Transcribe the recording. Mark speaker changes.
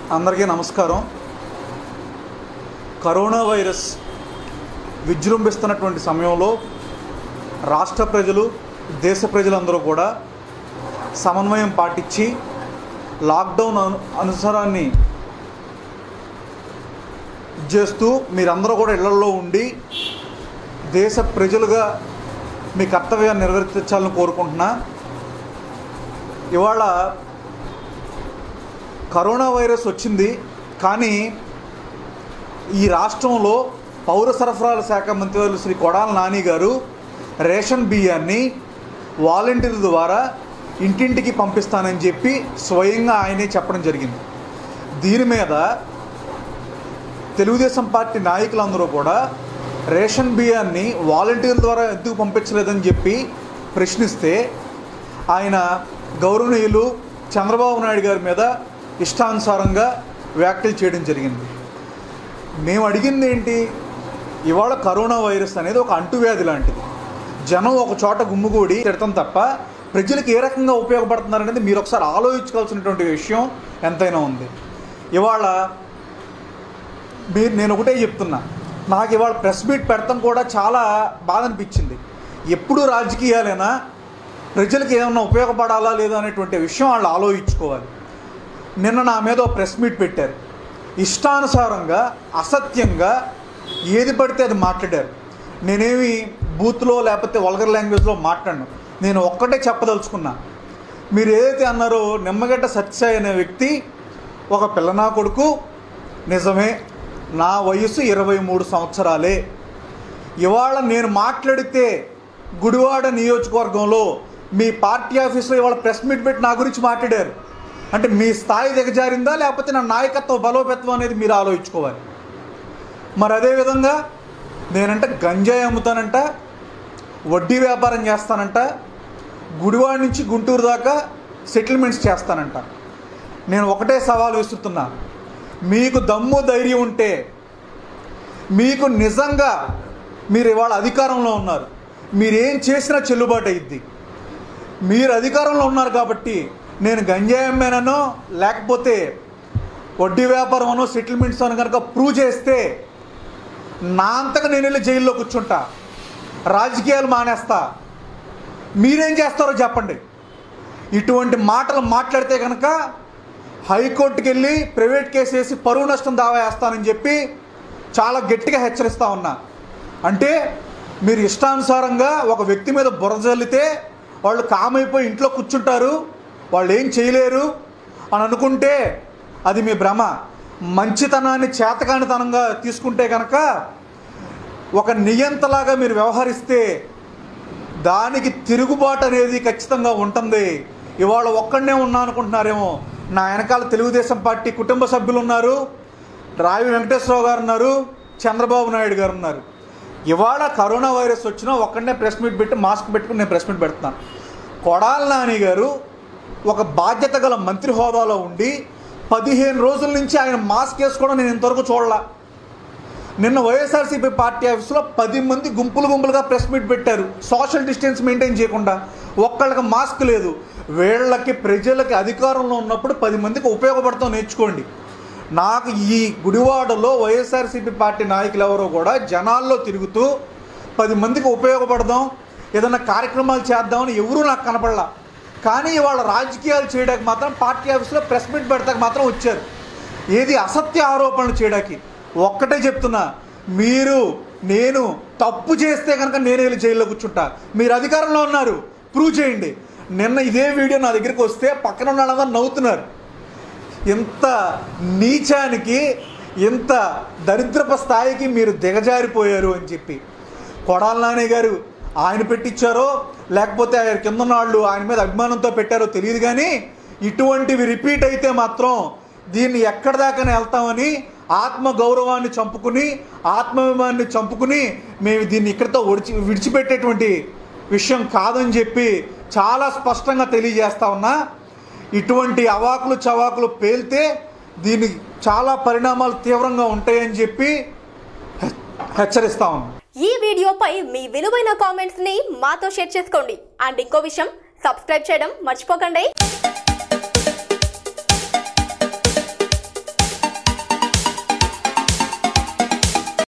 Speaker 1: అందరికీ నమస్కారం corona virus విజృంభిస్తున్నటువంటి సమయంలో రాష్ట్ర ప్రజలు దేశ ప్రజలందరూ కూడా సమన్వయం పాటించి లాక్డౌన్ అను అనుసరాన్ని చేస్తూ మీరందరూ కూడా ఇళ్లలో ఉండి దేశ ప్రజలుగా మీ కర్తవ్యాన్ని నెరవేర్చాలని కోరుకుంటున్నా ఇవాళ కరోనా వైరస్ వచ్చింది కానీ ఈ రాష్ట్రంలో పౌర సరఫరాల శాఖ మంత్రివర్యులు శ్రీ కొడాల నాని గారు రేషన్ బియ్యాన్ని వాలంటీర్ల ద్వారా ఇంటింటికి పంపిస్తానని చెప్పి స్వయంగా ఆయనే చెప్పడం జరిగింది దీని మీద తెలుగుదేశం పార్టీ నాయకులందరూ కూడా రేషన్ బియ్యాన్ని వాలంటీర్ల ద్వారా ఎందుకు పంపించలేదని చెప్పి ప్రశ్నిస్తే ఆయన గౌరవనీయులు చంద్రబాబు నాయుడు గారి మీద ఇష్టానుసారంగా వ్యాఖ్యలు చేయడం జరిగింది మేము అడిగింది ఏంటి ఇవాళ కరోనా వైరస్ అనేది ఒక అంటువ్యాధి లాంటిది జనం ఒక చోట గుమ్ముగూడి తిడతాం తప్ప ప్రజలకు ఏ రకంగా ఉపయోగపడుతున్నారనేది మీరు ఒకసారి ఆలోచించుకోవాల్సినటువంటి విషయం ఎంతైనా ఉంది ఇవాళ మీరు నేను ఒకటే చెప్తున్నా నాకు ఇవాళ ప్రెస్ మీట్ పెడతాం కూడా చాలా బాధ అనిపించింది ఎప్పుడు రాజకీయాలైనా ప్రజలకు ఏమన్నా ఉపయోగపడాలా లేదా అనేటువంటి విషయం వాళ్ళు ఆలోచించుకోవాలి నిన్న నా మీద ఒక ప్రెస్ మీట్ పెట్టారు ఇష్టానుసారంగా అసత్యంగా ఏది పడితే అది మాట్లాడారు నేనేమి బూత్లో లేకపోతే వల్గర్ లాంగ్వేజ్లో మాట్లాడను నేను ఒక్కటే చెప్పదలుచుకున్నా మీరు ఏదైతే అన్నారో నిమ్మగడ్డ సత్యసాయి అనే వ్యక్తి ఒక పిల్లనా కొడుకు నిజమే నా వయసు ఇరవై మూడు సంవత్సరాలే ఇవాళ నేను మాట్లాడితే గుడివాడ నియోజకవర్గంలో మీ పార్టీ ఆఫీస్లో ఇవాళ ప్రెస్ మీట్ పెట్టి నా గురించి మాట్లాడారు అంటే మీ స్థాయి దిగజారిందా లేకపోతే నా నాయకత్వ బలోపేతం అనేది మీరు ఆలోచించుకోవాలి మరి అదేవిధంగా నేనంట గంజాయి అమ్ముతానంట వడ్డీ వ్యాపారం చేస్తానంట గుడివాడ నుంచి గుంటూరు దాకా సెటిల్మెంట్స్ చేస్తానంట నేను ఒకటే సవాల్ విసురుతున్నా మీకు దమ్ము ధైర్యం ఉంటే మీకు నిజంగా మీరు ఇవాళ అధికారంలో ఉన్నారు మీరేం చేసినా చెల్లుబాటు అయ్యిద్ది మీరు అధికారంలో ఉన్నారు కాబట్టి నేను గంజాయి అమ్మానో లేకపోతే వడ్డీ వ్యాపారం అనో సెటిల్మెంట్స్ అని కనుక ప్రూవ్ చేస్తే నా అంతగా నేను వెళ్ళి జైల్లో కూర్చుంటా రాజకీయాలు మానేస్తా మీరేం చేస్తారో చెప్పండి ఇటువంటి మాటలు మాట్లాడితే కనుక హైకోర్టుకి వెళ్ళి ప్రైవేట్ కేసు వేసి పరువు నష్టం దావా వేస్తానని చెప్పి చాలా గట్టిగా హెచ్చరిస్తా ఉన్నా అంటే మీరు ఇష్టానుసారంగా ఒక వ్యక్తి మీద బురద జల్లితే వాళ్ళు కామైపోయి ఇంట్లో కూర్చుంటారు వాళ్ళు ఏం చేయలేరు అని అనుకుంటే అది మీ భ్రమ మంచితనాన్ని చేతకానితనంగా తీసుకుంటే కనుక ఒక నియంతలాగా మీరు వ్యవహరిస్తే దానికి తిరుగుబాటు అనేది ఖచ్చితంగా ఉంటుంది ఇవాళ ఒక్కడనే ఉన్నా అనుకుంటున్నారేమో నా వెనకాల తెలుగుదేశం పార్టీ కుటుంబ సభ్యులు ఉన్నారు రావి వెంకటేశ్వరరావు గారు ఉన్నారు చంద్రబాబు నాయుడు గారు ఉన్నారు ఇవాళ కరోనా వైరస్ వచ్చినా ఒక్కడనే ప్రెస్ మీట్ పెట్టి మాస్క్ పెట్టుకుని నేను ప్రెస్ మీట్ పెడుతున్నాను కొడాల నాని గారు ఒక బాధ్యత గల మంత్రి హోదాలో ఉండి పదిహేను రోజుల నుంచి ఆయన మాస్క్ వేసుకోవడం నేను ఇంతవరకు చూడలా నిన్న వైఎస్ఆర్సీపీ పార్టీ ఆఫీస్లో పది మంది గుంపులు గుంపులుగా ప్రెస్ మీట్ పెట్టారు సోషల్ డిస్టెన్స్ మెయింటైన్ చేయకుండా ఒక్కళ్ళకి మాస్క్ లేదు వీళ్ళకి ప్రజలకి అధికారంలో ఉన్నప్పుడు పది మందికి ఉపయోగపడతాం నేర్చుకోండి నాకు ఈ గుడివాడలో వైఎస్ఆర్సీపీ పార్టీ నాయకులు ఎవరో కూడా జనాల్లో తిరుగుతూ పది మందికి ఉపయోగపడదాం ఏదైనా కార్యక్రమాలు చేద్దామని ఎవరూ నాకు కనపడలా కానీ వాళ్ళ రాజకీయాలు చేయడానికి మాత్రం పార్టీ ఆఫీస్లో ప్రెస్ మీట్ పెడతాకి మాత్రం వచ్చారు ఏది అసత్య ఆరోపణలు చేయడానికి ఒక్కటే చెప్తున్నా మీరు నేను తప్పు చేస్తే కనుక నేను వెళ్ళి జైల్లో కూర్చుంటా మీరు అధికారంలో ఉన్నారు ప్రూవ్ చేయండి నిన్న ఇదే వీడియో నా దగ్గరికి వస్తే పక్కన ఉన్న వాళ్ళందరూ నవ్వుతున్నారు ఇంత నీచానికి ఇంత దరిద్రప స్థాయికి మీరు దిగజారిపోయారు అని చెప్పి కొడాల నాని గారు ఆయన పెట్టించారో లేకపోతే ఆయన కింద ఉన్న వాళ్ళు ఆయన మీద అభిమానంతో పెట్టారో తెలియదు కానీ ఇటువంటివి రిపీట్ అయితే మాత్రం దీన్ని ఎక్కడి దాకానే వెళ్తామని ఆత్మ గౌరవాన్ని చంపుకుని ఆత్మాభిమానాన్ని చంపుకుని మేము దీన్ని ఇక్కడితో ఒడిచి విడిచిపెట్టేటువంటి విషయం కాదని చెప్పి చాలా స్పష్టంగా తెలియజేస్తా ఉన్నా ఇటువంటి అవాకులు చవాకులు పేల్తే దీనికి చాలా పరిణామాలు తీవ్రంగా ఉంటాయని చెప్పి హె- హెచ్చరిస్తా ఉన్నాం
Speaker 2: ఈ వీడియోపై మీ విలువైన కామెంట్స్ ని మాతో షేర్ చేసుకోండి అండ్ ఇంకో విషయం సబ్స్క్రైబ్ చేయడం మర్చిపోకండి